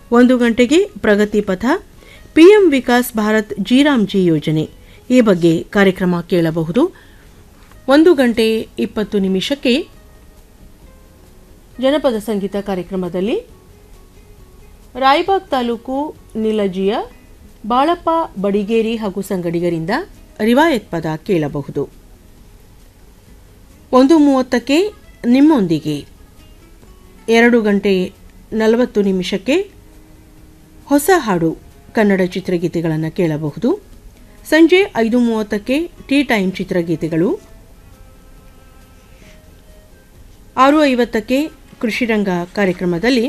ಒಂದು ಗಂಟೆಗೆ ಪ್ರಗತಿ ಪಥ ಪಿಎಂ ವಿಕಾಸ್ ಭಾರತ್ ಜಿರಾಮ್ಜಿ ಯೋಜನೆ ಈ ಬಗ್ಗೆ ಕಾರ್ಯಕ್ರಮ ಕೇಳಬಹುದು ಒಂದು ಗಂಟೆ ಇಪ್ಪತ್ತು ನಿಮಿಷಕ್ಕೆ ಜನಪದ ಸಂಗೀತ ಕಾರ್ಯಕ್ರಮದಲ್ಲಿ ರಾಯಬಾಗ್ ತಾಲೂಕು ನಿಲಜಿಯ ಬಾಳಪ್ಪ ಬಡಿಗೇರಿ ಹಾಗೂ ಸಂಗಡಿಗರಿಂದ ರಿವಾಯತ್ ಪದ ಕೇಳಬಹುದು ಒಂದು ಮೂವತ್ತಕ್ಕೆ ನಿಮ್ಮೊಂದಿಗೆ ಎರಡು ಗಂಟೆ ನಲವತ್ತು ನಿಮಿಷಕ್ಕೆ ಹೊಸ ಹಾಡು ಕನ್ನಡ ಚಿತ್ರಗೀತೆಗಳನ್ನು ಕೇಳಬಹುದು ಸಂಜೆ ಐದು ಮೂವತ್ತಕ್ಕೆ ಟೀ ಟೈಮ್ ಚಿತ್ರಗೀತೆಗಳು ಆರು ಐವತ್ತಕ್ಕೆ ಕೃಷಿರಂಗ ಕಾರ್ಯಕ್ರಮದಲ್ಲಿ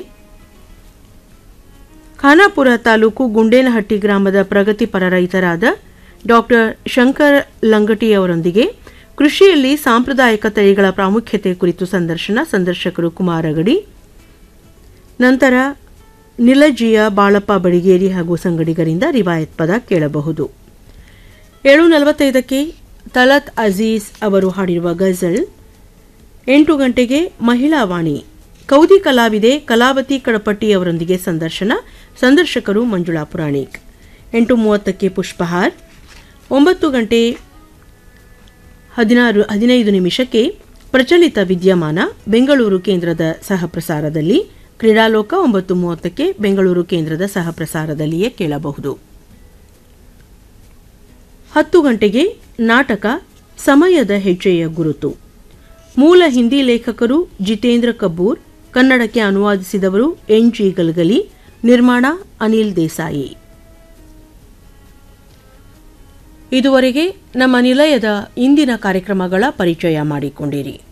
ಖಾನಾಪುರ ತಾಲೂಕು ಗುಂಡೇನಹಟ್ಟಿ ಗ್ರಾಮದ ಪ್ರಗತಿಪರ ರೈತರಾದ ಡಾಕ್ಟರ್ ಶಂಕರ್ ಲಂಗಟಿಯವರೊಂದಿಗೆ ಕೃಷಿಯಲ್ಲಿ ಸಾಂಪ್ರದಾಯಿಕ ತಳಿಗಳ ಪ್ರಾಮುಖ್ಯತೆ ಕುರಿತು ಸಂದರ್ಶನ ಸಂದರ್ಶಕರು ಕುಮಾರಗಡಿ ನಂತರ ನಿಲಜಿಯ ಬಾಳಪ್ಪ ಬಡಿಗೇರಿ ಹಾಗೂ ಸಂಗಡಿಗರಿಂದ ರಿವಾಯತ್ ಪದ ಕೇಳಬಹುದು ಏಳು ನಲವತ್ತೈದಕ್ಕೆ ತಲತ್ ಅಜೀಜ್ ಅವರು ಹಾಡಿರುವ ಗಜಲ್ ಎಂಟು ಗಂಟೆಗೆ ಮಹಿಳಾ ವಾಣಿ ಕೌದಿ ಕಲಾವಿದೆ ಕಲಾವತಿ ಕಡಪಟ್ಟಿ ಅವರೊಂದಿಗೆ ಸಂದರ್ಶನ ಸಂದರ್ಶಕರು ಮಂಜುಳಾ ಪುರಾಣಿಕ್ ಎಂಟು ಮೂವತ್ತಕ್ಕೆ ಪುಷ್ಪಹಾರ್ ಒಂಬತ್ತು ಗಂಟೆ ಹದಿನಾರು ಹದಿನೈದು ನಿಮಿಷಕ್ಕೆ ಪ್ರಚಲಿತ ವಿದ್ಯಮಾನ ಬೆಂಗಳೂರು ಕೇಂದ್ರದ ಸಹಪ್ರಸಾರದಲ್ಲಿ ಕ್ರೀಡಾಲೋಕ ಒಂಬತ್ತು ಮೂವತ್ತಕ್ಕೆ ಬೆಂಗಳೂರು ಕೇಂದ್ರದ ಸಹಪ್ರಸಾರದಲ್ಲಿಯೇ ಕೇಳಬಹುದು ಹತ್ತು ಗಂಟೆಗೆ ನಾಟಕ ಸಮಯದ ಹೆಜ್ಜೆಯ ಗುರುತು ಮೂಲ ಹಿಂದಿ ಲೇಖಕರು ಜಿತೇಂದ್ರ ಕಬ್ಬೂರ್ ಕನ್ನಡಕ್ಕೆ ಅನುವಾದಿಸಿದವರು ಎನ್ ಜಿ ಗಲ್ಗಲಿ ನಿರ್ಮಾಣ ಅನಿಲ್ ದೇಸಾಯಿ ಇದುವರೆಗೆ ನಮ್ಮ ನಿಲಯದ ಇಂದಿನ ಕಾರ್ಯಕ್ರಮಗಳ ಪರಿಚಯ ಮಾಡಿಕೊಂಡಿರಿ